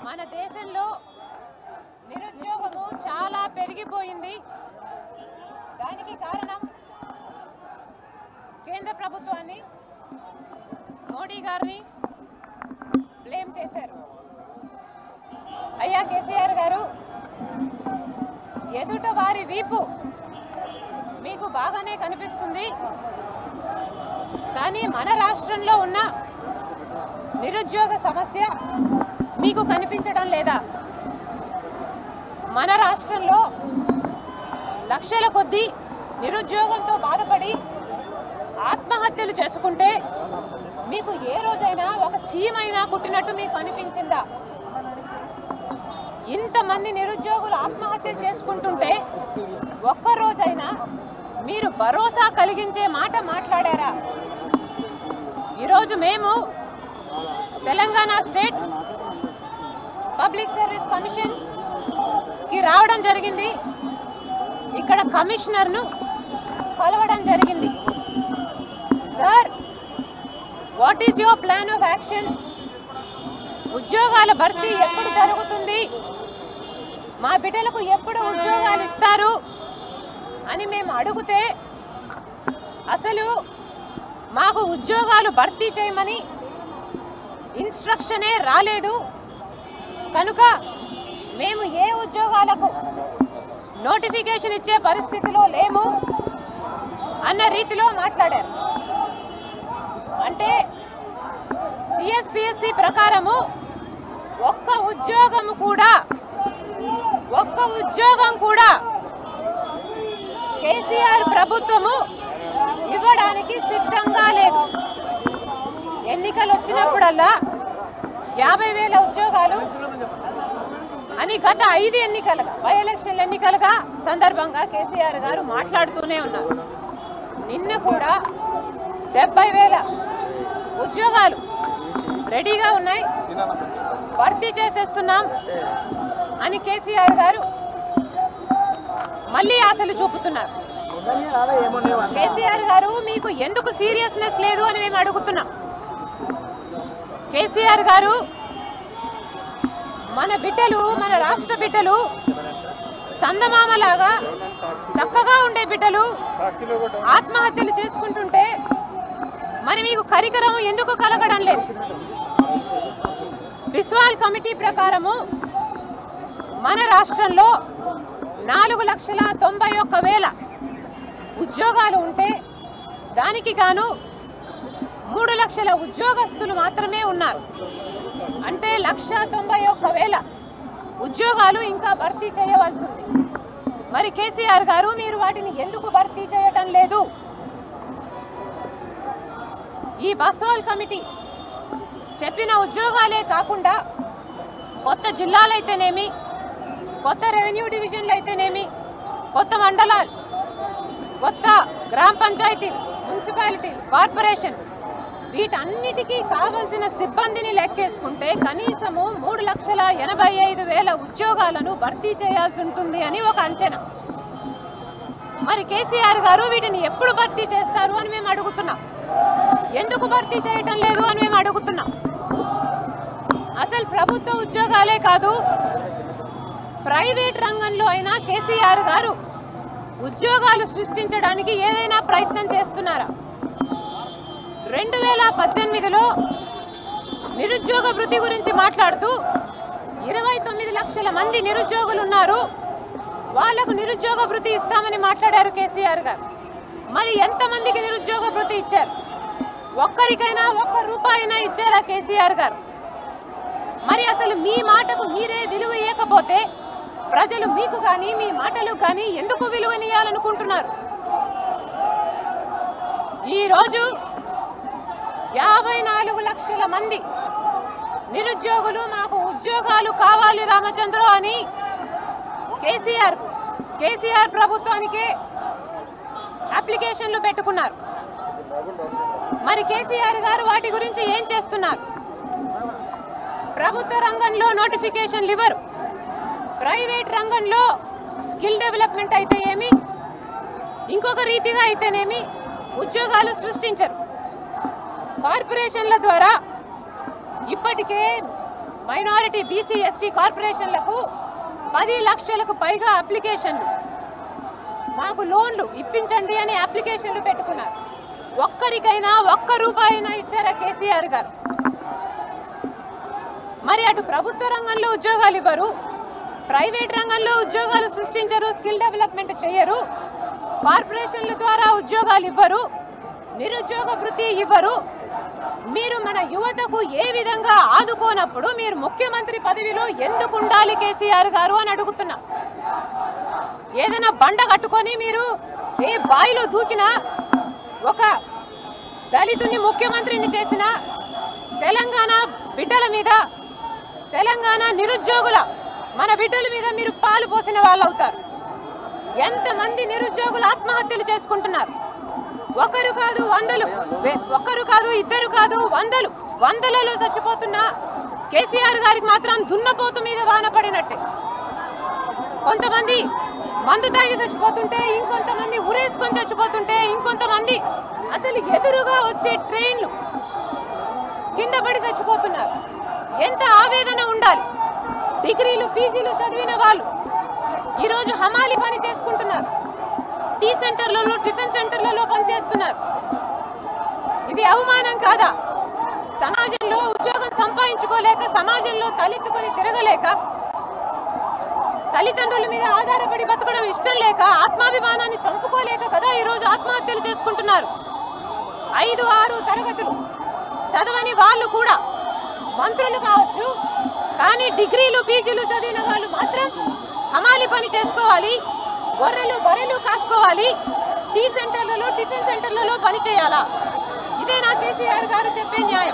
మన దేశంలో నిరుద్యోగము చాలా పెరిగిపోయింది దానికి కారణం కేంద్ర ప్రభుత్వాన్ని మోడీ గారిని బ్లేమ్ చేశారు అయ్యా కేసీఆర్ గారు ఎదుట వారి వీపు మీకు బాగానే కనిపిస్తుంది కానీ మన రాష్ట్రంలో ఉన్న నిరుద్యోగ సమస్య మీకు కనిపించడం లేదా మన రాష్ట్రంలో లక్షల కొద్దీ నిరుద్యోగంతో బాధపడి ఆత్మహత్యలు చేసుకుంటే మీకు ఏ రోజైనా ఒక చీమైనా కుట్టినట్టు మీకు అనిపించిందా ఇంతమంది నిరుద్యోగులు ఆత్మహత్య చేసుకుంటుంటే ఒక్క రోజైనా మీరు భరోసా కలిగించే మాట మాట్లాడారా ఈరోజు మేము Telangana state public service commission కి రావడం జరిగింది ఇక్కడ కమిషనర్ను కలవడం జరిగింది sir what is your plan of action ఉద్యోగాల భర్తీ ఎప్పుడు జరుగుతుంది మా బిడ్డలకు ఎప్పుడు ఉద్యోగాలు ఇస్తారు అని మేము అడిగితే అసలు మాకు ఉద్యోగాలు భర్తీ చేయమని ఇన్స్ట్రక్షనే రాలేదు కనుక మేము ఏ ఉద్యోగాలకు నోటిఫికేషన్ ఇచ్చే పరిస్థితిలో లేము అన్న రీతిలో మాట్లాడారు అంటే టిఎస్పిఎస్సి ప్రకారము ఒక్క ఉద్యోగము కూడా ఒక్క ఉద్యోగం కూడా కేసీఆర్ ప్రభుత్వము ఇవ్వడానికి సిద్ధంగా లేదు ఎన్నికలు వచ్చినప్పుడల్లా యాభై వేల ఉద్యోగాలు అని గత ఐదు ఎన్నికలుగా బై ఎలక్షన్ ఎన్నికలుగా సందర్భంగా కేసీఆర్ గారు మాట్లాడుతూనే ఉన్నారు నిన్న కూడా డెబ్బై వేల ఉద్యోగాలు రెడీగా ఉన్నాయి భర్తీ చేసేస్తున్నాం అని కేసీఆర్ గారు మళ్ళీ ఆశలు చూపుతున్నారు కేసీఆర్ గారు మీకు ఎందుకు సీరియస్నెస్ లేదు అని మేము అడుగుతున్నాం కేసీఆర్ గారు మన బిడ్డలు మన రాష్ట్ర బిడ్డలు సందమామలాగా చక్కగా ఉండే బిడ్డలు ఆత్మహత్యలు చేసుకుంటుంటే మరి మీకు కరికరం ఎందుకు కలగడం లేదు బిస్వాల్ కమిటీ ప్రకారము మన రాష్ట్రంలో నాలుగు లక్షల తొంభై ఒక్క వేల ఉద్యోగాలు ఉంటే దానికి గాను మూడు లక్షల ఉద్యోగస్తులు మాత్రమే ఉన్నారు అంటే లక్ష తొంభై ఒక్క వేల ఉద్యోగాలు ఇంకా భర్తీ చేయవలసి ఉంది మరి కేసీఆర్ గారు మీరు వాటిని ఎందుకు భర్తీ చేయటం లేదు ఈ బస్వాల్ కమిటీ చెప్పిన ఉద్యోగాలే కాకుండా కొత్త జిల్లాలైతేనేమి కొత్త రెవెన్యూ డివిజన్లు అయితేనేమి కొత్త మండలాలు కొత్త గ్రామ పంచాయతీలు మున్సిపాలిటీ కార్పొరేషన్ వీటన్నిటికీ కావలసిన సిబ్బందిని లెక్కేసుకుంటే కనీసము మూడు లక్షల ఎనభై ఐదు వేల ఉద్యోగాలను భర్తీ చేయాల్సి ఉంటుంది అని ఒక అంచనా మరి కేసీఆర్ గారు వీటిని ఎప్పుడు భర్తీ చేస్తారు అని మేము అడుగుతున్నాం ఎందుకు భర్తీ చేయటం లేదు అని మేము అడుగుతున్నాం అసలు ప్రభుత్వ ఉద్యోగాలే కాదు ప్రైవేట్ రంగంలో అయినా కేసీఆర్ గారు ఉద్యోగాలు సృష్టించడానికి ఏదైనా ప్రయత్నం చేస్తున్నారా రెండు వేల పద్దెనిమిదిలో నిరుద్యోగ వృత్తి గురించి మాట్లాడుతూ ఇరవై తొమ్మిది లక్షల మంది నిరుద్యోగులు ఉన్నారు వాళ్లకు నిరుద్యోగ వృత్తి ఇస్తామని మాట్లాడారు కేసీఆర్ గారు మరి ఎంతమందికి నిరుద్యోగ వృత్తి ఇచ్చారు ఒక్కరికైనా ఒక్క రూపాయినా ఇచ్చారా కేసీఆర్ గారు మరి అసలు మీ మాటకు మీరే విలువ ఇవ్వకపోతే ప్రజలు మీకు కానీ మీ మాటలు కానీ ఎందుకు విలువనియాలనుకుంటున్నారు ఈరోజు యాభై నాలుగు లక్షల మంది నిరుద్యోగులు మాకు ఉద్యోగాలు కావాలి రామచంద్ర అని కేసీఆర్ కేసీఆర్ ప్రభుత్వానికే అప్లికేషన్లు పెట్టుకున్నారు మరి కేసీఆర్ గారు వాటి గురించి ఏం చేస్తున్నారు ప్రభుత్వ రంగంలో నోటిఫికేషన్లు ఇవ్వరు ప్రైవేట్ రంగంలో స్కిల్ డెవలప్మెంట్ అయితే ఏమి ఇంకొక రీతిగా అయితేనేమి ఉద్యోగాలు సృష్టించరు కార్పొరేషన్ల ద్వారా ఇప్పటికే మైనారిటీ బీసీ ఎస్టీ కార్పొరేషన్లకు పది లక్షలకు పైగా అప్లికేషన్లు మాకు లోన్లు ఇప్పించండి అని అప్లికేషన్లు పెట్టుకున్నారు ఒక్కరికైనా ఒక్క రూపాయినా ఇచ్చారా కేసీఆర్ గారు మరి అటు ప్రభుత్వ రంగంలో ఉద్యోగాలు ఇవ్వరు ప్రైవేట్ రంగంలో ఉద్యోగాలు సృష్టించరు స్కిల్ డెవలప్మెంట్ చేయరు కార్పొరేషన్ల ద్వారా ఉద్యోగాలు ఇవ్వరు నిరుద్యోగ వృత్తి ఇవ్వరు మీరు మన యువతకు ఏ విధంగా ఆదుకోనప్పుడు మీరు ముఖ్యమంత్రి పదవిలో ఎందుకు ఉండాలి కేసీఆర్ గారు అని అడుగుతున్నా ఏదైనా బండ కట్టుకొని మీరు ఏ బాయిలో దూకినా ఒక దళితుని ముఖ్యమంత్రిని చేసిన తెలంగాణ బిడ్డల మీద తెలంగాణ నిరుద్యోగుల మన బిడ్డల మీద మీరు పాలు పోసిన వాళ్ళు అవుతారు ఎంతమంది నిరుద్యోగులు ఆత్మహత్యలు చేసుకుంటున్నారు ఒకరు కాదు వందలు వే- ఒకరు కాదు ఇద్దరు కాదు వందలు వందలలో చచ్చిపోతున్నా కేసీఆర్ గారికి మాత్రం దున్నపోతు మీద వాన పడినట్టే కొంతమంది మందు తాగి చచ్చిపోతుంటే ఇంకొంతమంది ఉరేసుకొని చచ్చిపోతుంటే ఇంకొంతమంది అసలు ఎదురుగా వచ్చే ట్రైన్లు కింద పడి చచ్చిపోతున్నారు ఎంత ఆవేదన ఉండాలి డిగ్రీలు పీజీలు చదివిన వాళ్ళు ఈరోజు హమాలి పని చేసుకుంటున్నారు టీ సెంటర్లలో టిఫిన్ సెంటర్లలో పనిచేస్తున్నారు ఇది అవమానం కాదా సమాజంలో ఉద్యోగం సంపాదించుకోలేక సమాజంలో తలెత్తుకొని తిరగలేక తల్లిదండ్రుల మీద ఆధారపడి బతకడం ఇష్టం లేక ఆత్మాభిమానాన్ని చంపుకోలేక కదా ఈరోజు ఆత్మహత్యలు చేసుకుంటున్నారు ఐదు ఆరు తరగతులు చదవని వాళ్ళు కూడా మంత్రులు కావచ్చు కానీ డిగ్రీలు పీజీలు చదివిన వాళ్ళు మాత్రం హమాలి పని చేసుకోవాలి గొర్రెలు బర్రెలు కాసుకోవాలి టీ సెంటర్లలో టిఫిన్ సెంటర్లలో పని చేయాలా ఇదే నా కేసీఆర్ గారు చెప్పే న్యాయం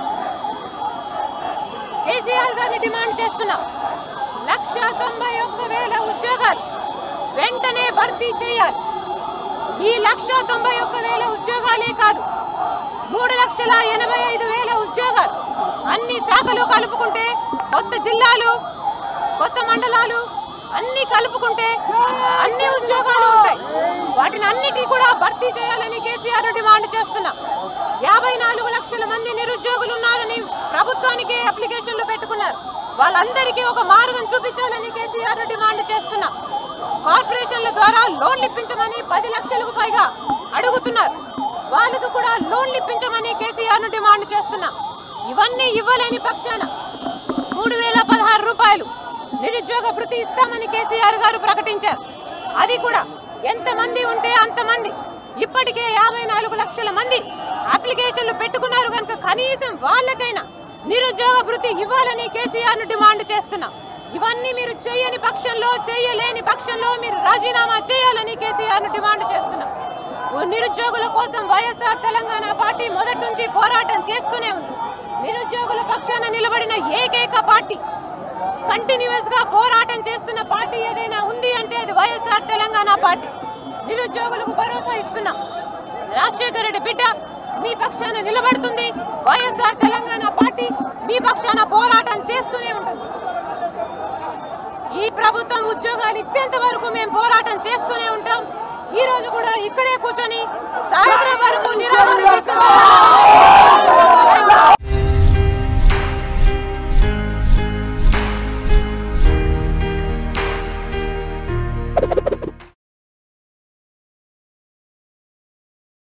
కేసీఆర్ గారిని డిమాండ్ చేస్తున్నాం లక్ష తొంభై ఒక్క వేల ఉద్యోగాలు వెంటనే భర్తీ చేయాలి ఈ లక్ష తొంభై ఒక్క వేల ఉద్యోగాలే కాదు మూడు లక్షల ఎనభై ఐదు వేల ఉద్యోగాలు అన్ని శాఖలు కలుపుకుంటే కొత్త జిల్లాలు కొత్త మండలాలు అన్ని కలుపుకుంటే అన్ని ఉద్యోగాలు ఉంటాయి వాటిని అన్నిటి కూడా భర్తీ చేయాలని కేసీఆర్ డిమాండ్ చేస్తున్నా యాభై నాలుగు లక్షల మంది నిరుద్యోగులు ఉన్నారని ప్రభుత్వానికి అప్లికేషన్లు పెట్టుకున్నారు వాళ్ళందరికీ ఒక మార్గం చూపించాలని కేసీఆర్ డిమాండ్ చేస్తున్నా కార్పొరేషన్ల ద్వారా లోన్లు ఇప్పించమని పది లక్షలకు పైగా అడుగుతున్నారు వాళ్ళకు కూడా లోన్లు ఇప్పించమని కేసీఆర్ ను డిమాండ్ చేస్తున్నా ఇవన్నీ ఇవ్వలేని పక్షాన మూడు వేల పదహారు రూపాయలు నిరుద్యోగ భృతి ఇస్తామని కేసీఆర్ గారు ప్రకటించారు అది కూడా ఎంతమంది ఉంటే అంతమంది ఇప్పటికే యాభై నాలుగు లక్షల మంది అప్లికేషన్లు పెట్టుకున్నారు కనుక కనీసం వాళ్ళకైనా నిరుద్యోగ భృతి ఇవ్వాలని కేసీఆర్ ను డిమాండ్ చేస్తున్నాం ఇవన్నీ మీరు చేయని పక్షంలో చేయలేని పక్షంలో మీరు రాజీనామా చేయాలని కేసీఆర్ ను డిమాండ్ చేస్తున్నాం నిరుద్యోగుల కోసం వైఎస్ఆర్ తెలంగాణ పార్టీ మొదటి నుంచి పోరాటం చేస్తూనే ఉంది నిరుద్యోగుల పక్షాన నిలబడిన ఏకైక పార్టీ కంటిన్యూస్ గా పోరాటం చేస్తున్న పార్టీ ఏదైనా ఉంది అంటే అది వైఎస్ఆర్ తెలంగాణ పార్టీ నిరుద్యోగులకు భరోసా ఇస్తున్నాం రాజశేఖర రెడ్డి బిడ్డ మీ పక్షాన నిలబడుతుంది వైఎస్ఆర్ తెలంగాణ పార్టీ మీ పక్షాన పోరాటం చేస్తూనే ఉంటుంది ఈ ప్రభుత్వం ఉద్యోగాలు ఇచ్చేంత వరకు మేము పోరాటం చేస్తూనే ఉంటాం ఈ రోజు కూడా ఇక్కడే కూర్చొని సాయంత్రం వరకు నిరాహార దీక్ష